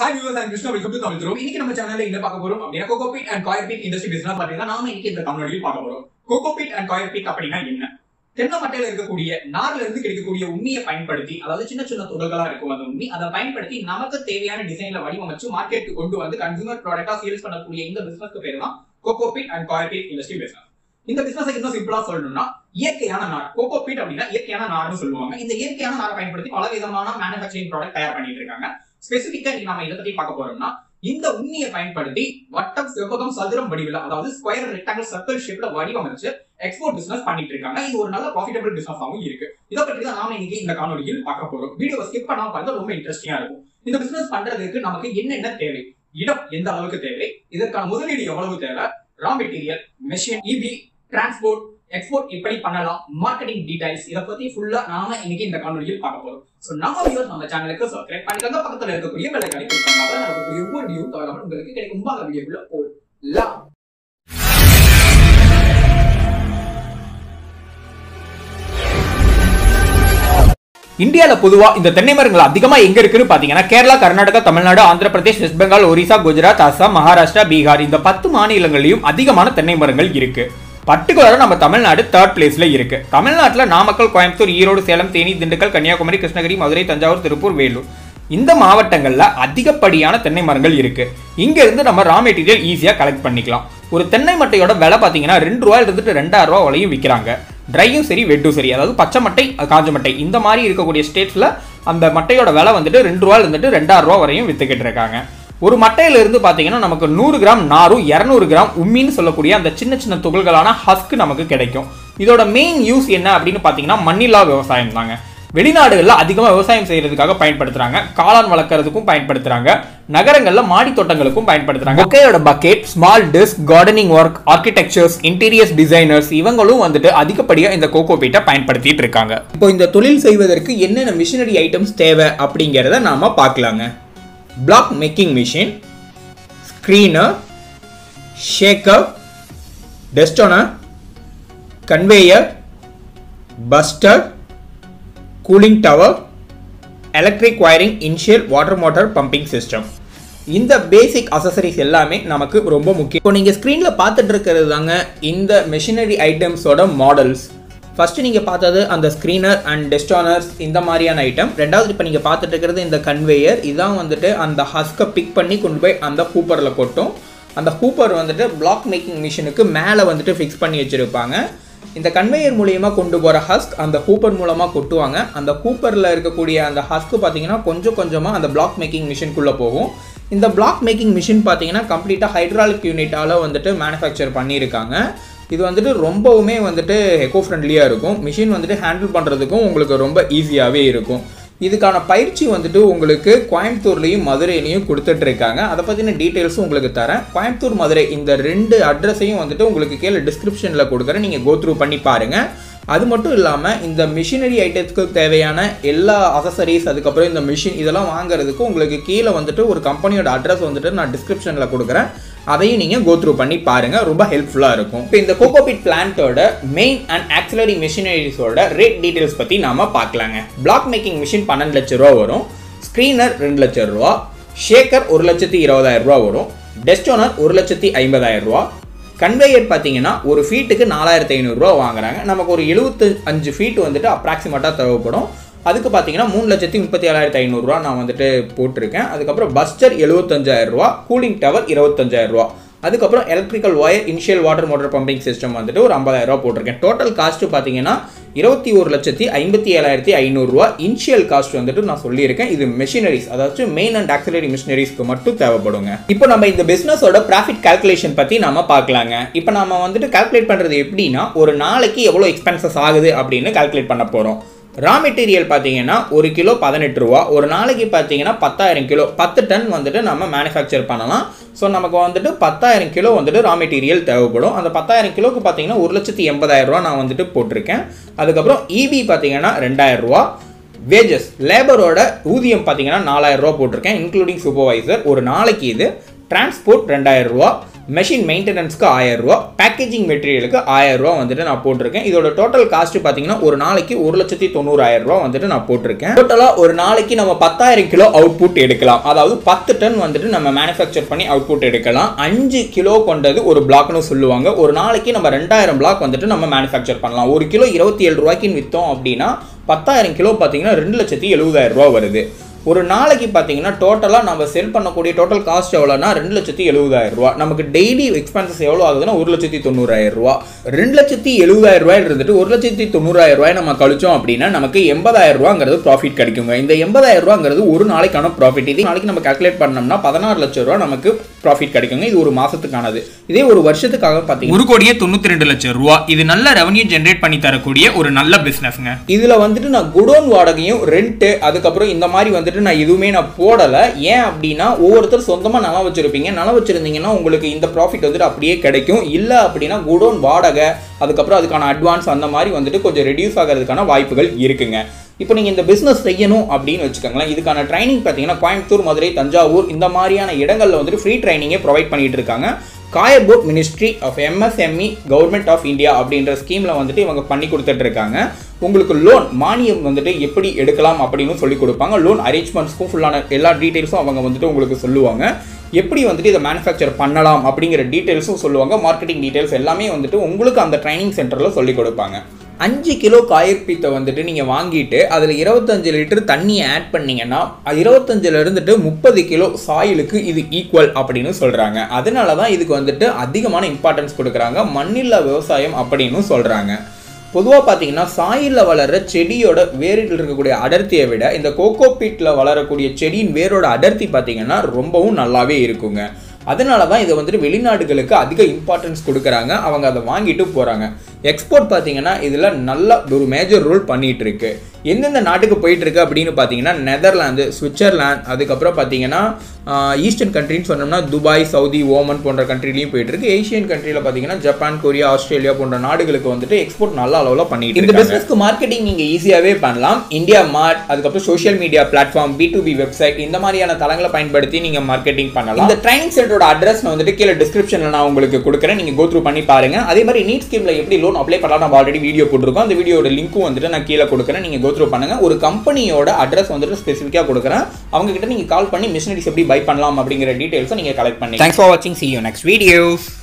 hi viewers and Krishna welcome to Tamil த்ரோ இன்னைக்கு நம்ம சேனல்ல என்ன பார்க்க போறோம் அப்படின்னா cocopeat and coir peat industry business பார்த்தீங்கன்னா நாம இன்னைக்கு இந்த தமிழ்நாட்டில் பார்க்க போறோம் கோகோபீட் அண்ட் காயர்பீட் அப்படின்னா என்ன தென்னை மட்டையில இருக்கக்கூடிய நார்ல இருந்து கிடைக்கக்கூடிய உண்மையை பயன்படுத்தி அதாவது சின்ன சின்ன துகள்களா இருக்கும் அந்த உண்மை அதை பயன்படுத்தி நமக்கு தேவையான டிசைன்ல வடிவமைச்சு மார்க்கெட்டுக்கு கொண்டு வந்து கன்சூமர் ப்ராடக்டா சேல்ஸ் பண்ணக்கூடிய இந்த பிசினஸ்க்கு பேர் தான் cocopeat and coir peat industry business இந்த பிசினஸ் இன்னும் சிம்பிளா சொல்லணும்னா இயற்கையான நார் கோகோபீட் அப்படின்னா இயற்கையான நார்னு சொல்லுவாங்க இந்த இயற்கையான நாரை பயன்படுத்தி பல விதமான மேனுஃபேக்சரிங் ப்ராடக்ட் தயார் பண்ணிட்டு இருக்காங்க ஸ்பெசிபிக்கா இன்னைக்கு நம்ம இதை பத்தி பார்க்க போறோம்னா இந்த உண்மையை பயன்படுத்தி வட்டம் செவ்வகம் சதுரம் வடிவில் அதாவது ஸ்கொயர் ரெக்டாங்கிள் சர்க்கிள் ஷேப்ல வடிவமைச்சு எக்ஸ்போர்ட் பிசினஸ் பண்ணிட்டு இருக்காங்க இது ஒரு நல்ல ப்ராஃபிட்டபிள் பிசினஸாகவும் இருக்கு இதை பற்றி தான் நாம இன்னைக்கு இந்த காணொலியில் பார்க்க போறோம் வீடியோவை ஸ்கிப் பண்ணாம பார்த்தா ரொம்ப இன்ட்ரெஸ்டிங்கா இருக்கும் இந்த பிசினஸ் பண்றதுக்கு நமக்கு என்னென்ன தேவை இடம் எந்த அளவுக்கு தேவை இதற்கான முதலீடு எவ்வளவு தேவை raw material machine EB transport export எப்படி பண்ணலாம் மார்க்கெட்டிங் டீடைல்ஸ் இதை பத்தி ஃபுல்லா நாம இன்னைக்கு இந்த காணொலியில் பார்க்க போறோம் சோ நம்ம வியூவர்ஸ் நம்ம சேனலுக்கு சப்ஸ்கிரைப் பண்ணிக்கோங்க பக்கத்துல இருக்கக்கூடிய பெல் ஐகானை கிளிக் பண்ணாம தான் நமக்கு ஒவ்வொரு வீடியோ தகவல் உங்களுக்கு கிடைக்கும் வாங்க வீடியோக்குள்ள போலாம் இந்தியாவில் பொதுவாக இந்த தென்னை மரங்கள் அதிகமாக எங்கே இருக்குன்னு பார்த்தீங்கன்னா கேரளா கர்நாடகா தமிழ்நாடு ஆந்திர பிரதேஷ் வெஸ்ட் பெங்கால் ஒரிசா குஜராத் அசாம் மகாராஷ்டிரா பீகார் இந்த பத்து மாநிலங்களையும் அதிகமான தென்னை மரங்கள் இருக்கு பர்டிகுலராக நம்ம தமிழ்நாடு தேர்ட் பிளேஸ்ல இருக்கு தமிழ்நாட்டில் நாமக்கல் கோயம்புத்தூர் ஈரோடு சேலம் தேனி திண்டுக்கல் கன்னியாகுமரி கிருஷ்ணகிரி மதுரை தஞ்சாவூர் திருப்பூர் வேலூர் இந்த மாவட்டங்களில் அதிகப்படியான தென்னை மரங்கள் இருக்கு இங்க இருந்து நம்ம ரா மெட்டீரியல் ஈஸியாக கலெக்ட் பண்ணிக்கலாம் ஒரு தென்னை மட்டையோட விலை பார்த்தீங்கன்னா ரெண்டு ரூபாயில இருந்துட்டு ரெண்டாயிரம் ரூபா வரையும் விற்கிறாங்க ட்ரையும் சரி வெட்டும் சரி அதாவது பச்சை மட்டை காஞ்ச மட்டை இந்த மாதிரி இருக்கக்கூடிய ஸ்டேட்ஸில் அந்த மட்டையோட விலை வந்துட்டு ரெண்டு ரூபாயில இருந்துட்டு ரெண்டாயிரம் ரூபா வரையும் வித்துக்கிட்டு இருக்காங்க ஒரு மட்டையில இருந்து பார்த்தீங்கன்னா நமக்கு நூறு கிராம் நாரும் இரநூறு கிராம் உம்மின்னு சொல்லக்கூடிய அந்த சின்ன சின்ன துகள்களான ஹஸ்க் நமக்கு கிடைக்கும் இதோட மெயின் யூஸ் என்ன அப்படின்னு பார்த்தீங்கன்னா மண்ணில்லா விவசாயம் தாங்க வெளிநாடுகளில் அதிகமாக விவசாயம் செய்யறதுக்காக பயன்படுத்துறாங்க காளான் வளர்க்கறதுக்கும் பயன்படுத்துறாங்க நகரங்களில் மாடி தோட்டங்களுக்கும் பயன்படுத்துறாங்க ஒக்கையோட bucket small disc gardening work architectures interiors designers இவங்களும் வந்துட்டு அதிகப்படியாக இந்த கோகோ பீட்டை பயன்படுத்திட்டு இருக்காங்க இப்போ இந்த தொழில் செய்வதற்கு என்னென்ன மிஷினரி ஐட்டம்ஸ் தேவை அப்படிங்கிறத நாம பார்க்கலாங்க block making machine screener shaker destoner conveyor buster cooling tower electric wiring initial water motor pumping system இந்த பேசிக் அசசரிஸ் எல்லாமே நமக்கு ரொம்ப முக்கியம் இப்போ நீங்கள் ஸ்க்ரீனில் பார்த்துட்டு இருக்கிறது தாங்க இந்த மெஷினரி ஐட்டம்ஸோட மாடல்ஸ் ஃபஸ்ட்டு நீங்கள் பார்த்தது அந்த ஸ்க்ரீனர் அண்ட் டெஸ்டானர்ஸ் இந்த மாதிரியான ஐட்டம் ரெண்டாவது இப்போ நீங்கள் பார்த்துட்டு இருக்கிறது இந்த கன்வேயர் இதான் வந்துட்டு அந்த ஹஸ்கை பிக் பண்ணி கொண்டு போய் அந்த ஹூப்பரில் கொட்டும் அந்த ஹூப்பர் வந்துட்டு பிளாக் மேக்கிங் மிஷினுக்கு மேலே வந்துட்டு ஃபிக்ஸ் பண்ணி வச்சுருப்பாங்க இந்த கன்வேயர் மூலியமா கொண்டு போகிற ஹஸ்க் அந்த ஹூப்பர் மூலமாக கொட்டுவாங்க அந்த ஹூப்பரில் இருக்கக்கூடிய அந்த ஹஸ்க்கு பார்த்தீங்கன்னா கொஞ்சம் கொஞ்சமாக அந்த பிளாக் மேக்கிங் மிஷின்குள்ளே போகும் இந்த பிளாக் மேக்கிங் மிஷின் பார்த்தீங்கன்னா கம்ப்ளீட்டாக ஹைட்ராலிக் யூனிட்டால் வந்துட்டு மேனுஃபேக்சர் பண்ணியிருக்காங்க இது வந்துட்டு ரொம்பவுமே வந்துட்டு எக்கோ ஃப்ரெண்ட்லியாக இருக்கும் மிஷின் வந்துட்டு ஹேண்டில் பண்ணுறதுக்கும் உங்களுக்கு ரொம்ப ஈஸியாகவே இருக்கும் இதுக்கான பயிற்சி வந்துட்டு உங்களுக்கு கோயம்புத்தூர்லேயும் மதுரையிலையும் கொடுத்துட்டு இருக்காங்க அதை பற்றின டீட்டெயில்ஸும் உங்களுக்கு தரேன் கோயம்புத்தூர் மதுரை இந்த ரெண்டு அட்ரஸையும் வந்துட்டு உங்களுக்கு கீழே டிஸ்கிரிப்ஷனில் கொடுக்குறேன் நீங்கள் கோ த்ரூ பண்ணி பாருங்கள் அது மட்டும் இல்லாமல் இந்த மிஷினரி ஐட்டத்துக்கு தேவையான எல்லா அசசரிஸ் அதுக்கப்புறம் இந்த மிஷின் இதெல்லாம் வாங்குறதுக்கு உங்களுக்கு கீழே வந்துட்டு ஒரு கம்பெனியோட அட்ரஸ் வந்துட்டு நான் டிஸ்கிரிப்ஷனில் கொடுக்குறேன் அதையும் நீங்கள் கோ த்ரூ பண்ணி பாருங்கள் ரொம்ப ஹெல்ப்ஃபுல்லாக இருக்கும் இப்போ இந்த கோகோபிட் பிளான்ட்டோட மெயின் அண்ட் ஆக்சிலரி மிஷினரிஸோட ரேட் டீட்டெயில்ஸ் பற்றி நாம பார்க்கலாங்க பிளாக் மேக்கிங் மிஷின் பன்னெண்டு லட்ச ரூபா வரும் ஸ்க்ரீனர் ரெண்டு லட்ச ரூபா ஷேக்கர் ஒரு லட்சத்தி இருபதாயிரம் ரூபா வரும் டெஸ்டோனர் ஒரு லட்சத்தி ஐம்பதாயிரம் ரூபா கன்வேயர் பார்த்தீங்கன்னா ஒரு ஃபீட்டுக்கு நாலாயிரத்தி ஐநூறுரூவா வாங்குறாங்க நமக்கு ஒரு எழுபத்து அஞ்சு ஃபீட் வந்துட்டு அப்ராக்சிமேட்டாக தேவைப்படும் அதுக்கு பார்த்தீங்கன்னா மூணு லட்சத்தி முப்பத்தி ஏழாயிரத்தி ஐநூறுரூவா நான் வந்துட்டு போட்டிருக்கேன் அதுக்கப்புறம் பஸ்டர் எழுபத்தஞ்சாயிரம் ரூபா கூலிங் டவர் இருபத்தஞ்சாயிரம் ரூபா அதுக்கப்புறம் electrical wire initial water motor pumping system வந்துட்டு ஒரு ஐம்பதாயிரம் ரூபா போட்டிருக்கேன் டோட்டல் காஸ்ட் பார்த்தீங்கன்னா இருபத்தி ஒரு லட்சத்தி ஐம்பத்தி ஏழாயிரத்தி ஐநூறுரூவா இனிஷியல் காஸ்ட் வந்துட்டு நான் சொல்லியிருக்கேன் இது மிஷினரிஸ் அதாவது மெயின் அண்ட் ஆக்சிலரி மிஷினரிஸ்க்கு மட்டும் தேவைப்படுங்க இப்போ நம்ம இந்த பிஸ்னஸோட ப்ராஃபிட் கால்குலேஷன் பற்றி நாம பார்க்கலாங்க இப்போ நம்ம வந்துட்டு கால்குலேட் பண்ணுறது எப்படின்னா ஒரு நாளைக்கு எவ்வளோ எக்ஸ்பென்சஸ் ஆகுது அப்படின்னு கால்குலேட் பண்ண போகிறோம் ரா மெட்டீரியல் பார்த்தீங்கன்னா ஒரு கிலோ பதினெட்டு ரூபா ஒரு நாளைக்கு பார்த்தீங்கன்னா பத்தாயிரம் கிலோ பத்து டன் வந்துட்டு நம்ம மேனுஃபேக்சர் பண்ணலாம் ஸோ நமக்கு வந்துட்டு பத்தாயிரம் கிலோ வந்துட்டு ரா மெட்டீரியல் தேவைப்படும் அந்த பத்தாயிரம் கிலோக்கு பார்த்தீங்கன்னா ஒரு லட்சத்தி எண்பதாயிரம் ரூபா நான் வந்துட்டு போட்டிருக்கேன் அதுக்கப்புறம் இபி பார்த்தீங்கன்னா ரெண்டாயிரம் ரூபா வேஜஸ் லேபரோட ஊதியம் பார்த்தீங்கன்னா நாலாயிரம் ரூபா போட்டிருக்கேன் இன்க்ளூடிங் சூப்பர்வைசர் ஒரு நாளைக்கு இது டிரான்ஸ்போர்ட் ரெண்டாயிரம் ரூபா மெஷின் மெயின்டெனன்ஸ்க்கு ஆயிரம் ரூபா பேக்கேஜிங் மெட்டீரியலுக்கு ஆயிரம் ரூபா வந்துட்டு நான் போட்டிருக்கேன் இதோட டோட்டல் காஸ்ட் பார்த்தீங்கன்னா ஒரு நாளைக்கு ஒரு லட்சத்தி தொண்ணூறாயிரம் ரூபா வந்துட்டு நான் போட்டிருக்கேன் டோட்டலாக ஒரு நாளைக்கு நம்ம பத்தாயிரம் கிலோ அவுட்புட் எடுக்கலாம் அதாவது பத்து டன் வந்துட்டு நம்ம மேனுஃபேக்சர் பண்ணி அவுட்புட் எடுக்கலாம் அஞ்சு கிலோ கொண்டது ஒரு பிளாக்னு சொல்லுவாங்க ஒரு நாளைக்கு நம்ம ரெண்டாயிரம் பிளாக் வந்துட்டு நம்ம மேனுஃபேக்சர் பண்ணலாம் ஒரு கிலோ இருபத்தி ஏழு ரூபாய்க்குன்னு விற்றோம் அப்படின்னா பத்தாயிரம் கிலோ பார்த்தீங்கன்னா ரெண்டு லட்சத்தி எழுபதாயிரம் ரூபா வருது ஒரு நாளைக்கு பார்த்தீங்கன்னா டோட்டலாக நம்ம செல் பண்ணக்கூடிய டோட்டல் காஸ்ட் எவ்வளோனா ரெண்டு லட்சத்தி எழுபதாயிரம் ரூபா நமக்கு டெய்லி எக்ஸ்பென்சஸ் எவ்வளோ ஆகுதுன்னா ஒரு லட்சத்தி தொண்ணூறாயிரம் ரூபா ரெண்டு லட்சத்தி எழுபதாயிரம் ரூபாயில் இருந்துட்டு ஒரு லட்சத்தி தொண்ணூறாயிரம் ரூபாய் நம்ம கழிச்சோம் அப்படின்னா நமக்கு எண்பதாயிரம் ரூபாங்கிறது ப்ராஃபிட் கிடைக்குங்க இந்த எண்பதாயிரம் ரூபாங்கிறது ஒரு நாளைக்கான ப்ராஃபிட் இதே நாளைக்கு நம்ம கால்குலேட் பண்ணோம்னா பதினாறு லட்சம் ரூபா நமக்கு ப்ராஃபிட் கிடைக்குங்க இது ஒரு மாசத்துக்கானது இதே ஒரு வருஷத்துக்காக பார்த்தீங்கன்னா ஒரு கோடியே தொண்ணூத்தி ரெண்டு லட்சம் ரூபா இது நல்ல ரெவன்யூ ஜென்ரேட் பண்ணி தரக்கூடிய ஒரு நல்ல பிசினஸ்ங்க இதுல வந்துட்டு நான் குடோன் வாடகையும் ரெண்ட் அதுக்கப்புறம் இந்த மாதிரி வந்துட்டு நான் எதுவுமே நான் போடல ஏன் அப்படின்னா ஒவ்வொருத்தர் சொந்தமா நிலம் வச்சிருப்பீங்க நிலம் வச்சிருந்தீங்கன்னா உங்களுக்கு இந்த ப்ராஃபிட் வந்துட்டு அப்படியே கிடைக்கும் இல்ல அப்படின்னா குடோன் வாடகை அதுக்கப்புறம் அதுக்கான அட்வான்ஸ் அந்த மாதிரி வந்துட்டு கொஞ்சம் ரெடியூஸ் ஆகிறதுக்கான வாய்ப்புகள் இருக்குங்க இப்போ நீங்கள் இந்த பிஸ்னஸ் செய்யணும் அப்படின்னு வச்சுக்கோங்களேன் இதுக்கான ட்ரைனிங் பார்த்தீங்கன்னா கோயம்புத்தூர் மதுரை தஞ்சாவூர் இந்த மாதிரியான இடங்களில் வந்துட்டு ஃப்ரீ ட்ரைனிங்கே ப்ரொவைட் பண்ணிட்டு இருக்காங்க coir board ministry of MSME government of India அப்படின்ற ஸ்கீமில் வந்துட்டு இவங்க பண்ணி கொடுத்துட்டு இருக்காங்க உங்களுக்கு லோன் மானியம் வந்துட்டு எப்படி எடுக்கலாம் அப்படின்னு சொல்லி கொடுப்பாங்க லோன் அரேஞ்ச்மெண்ட்ஸ்க்கும் ஃபுல்லான எல்லா டீட்டெயில்ஸும் அவங்க வந்துட்டு உங்களுக்கு சொல்லுவாங்க எப்படி வந்துட்டு இதை மேனுஃபேக்சர் பண்ணலாம் அப்படிங்கிற டீட்டெயில்ஸும் சொல்லுவாங்க மார்க்கெட்டிங் டீட்டெயில்ஸ் எல்லாமே வந்துட்டு உங்களுக்கு அந்த ட்ரைனிங் சென்டரில் சொல்லி கொடுப்பாங்க அஞ்சு கிலோ காயற்பீத்தை வந்துட்டு நீங்கள் வாங்கிட்டு அதில் இருபத்தஞ்சு லிட்டர் தண்ணியை ஆட் பண்ணீங்கன்னா இருபத்தஞ்சில் இருந்துட்டு முப்பது கிலோ சாயிலுக்கு இது ஈக்குவல் அப்படின்னு சொல்கிறாங்க அதனால தான் இதுக்கு வந்துட்டு அதிகமான இம்பார்ட்டன்ஸ் கொடுக்குறாங்க மண்ணில்லா விவசாயம் அப்படின்னு சொல்கிறாங்க பொதுவாக பார்த்தீங்கன்னா சாயிலில் வளர்கிற செடியோட வேரில் இருக்கக்கூடிய அடர்த்தியை விட இந்த கோகோ பீட்டில் வளரக்கூடிய செடியின் வேரோட அடர்த்தி பார்த்தீங்கன்னா ரொம்பவும் நல்லாவே இருக்குங்க அதனால தான் இதை வந்துட்டு வெளிநாடுகளுக்கு அதிக இம்பார்ட்டன்ஸ் கொடுக்குறாங்க அவங்க அதை வாங்கிட்டு போகிறாங்க எக்ஸ்போர்ட் பார்த்தீங்கன்னா இதில் நல்ல ஒரு மேஜர் ரோல் பண்ணிட்டு இருக்கு எந்தெந்த நாட்டுக்கு போயிட்டு இருக்கு அப்படின்னு பார்த்தீங்கன்னா நெதர்லாந்து சுவிட்சர்லாந்து அதுக்கப்புறம் பார்த்தீங்கன்னா ஈஸ்டர்ன் கண்ட்ரின்னு சொன்னோம்னா துபாய் சவுதி ஓமன் போன்ற கண்ட்ரிலையும் போயிட்டு இருக்கு ஏஷியன் கண்ட்ரியில் பார்த்தீங்கன்னா ஜப்பான் கொரியா ஆஸ்திரேலியா போன்ற நாடுகளுக்கு வந்துட்டு எக்ஸ்போர்ட் நல்ல அளவில் பண்ணிட்டு இந்த பிசினஸ்க்கு மார்க்கெட்டிங் நீங்கள் ஈஸியாகவே பண்ணலாம் இந்தியா மார்ட் அதுக்கப்புறம் social media platform B to B website இந்த மாதிரியான தளங்களை பயன்படுத்தி நீங்கள் மார்க்கெட்டிங் பண்ணலாம் இந்த ட்ரைனிங் சென்டரோட அட்ரஸ் நான் வந்துட்டு கீழே டிஸ்கிரிப்ஷனில் நான் உங்களுக்கு கொடுக்குறேன் நீங்கள் கோ த்ரூ பண்ணி பாருங்க அதே மாதிரி நீட் ஸ்கீமில் எப்படி லோன் அப்ளை பண்ணலாம் நம்ம ஆல்ரெடி வீடியோ போட்டிருக்கோம் அந்த வீடியோட லிங்க்கும் வந்துட்டு நான் கீழே கொடுக்குறேன் நீங்கள் கோ த்ரூ பண்ணுங்க ஒரு கம்பெனியோட அட்ரஸ் வந்துட்டு ஸ்பெசிஃபிக்காக கொடுக்குறேன் அவங்க கிட்ட நீங்கள் கால் பண்ணி மிஷினரிஸ் எப்படி பை பண்ணலாம் அப்படிங்கிற டீடைல்ஸை நீங்கள் கலெக்ட் பண்ணி தேங்க்ஸ் ஃபார் வாட்சிங் சி யூ நெக்ஸ்ட் வீடியோஸ்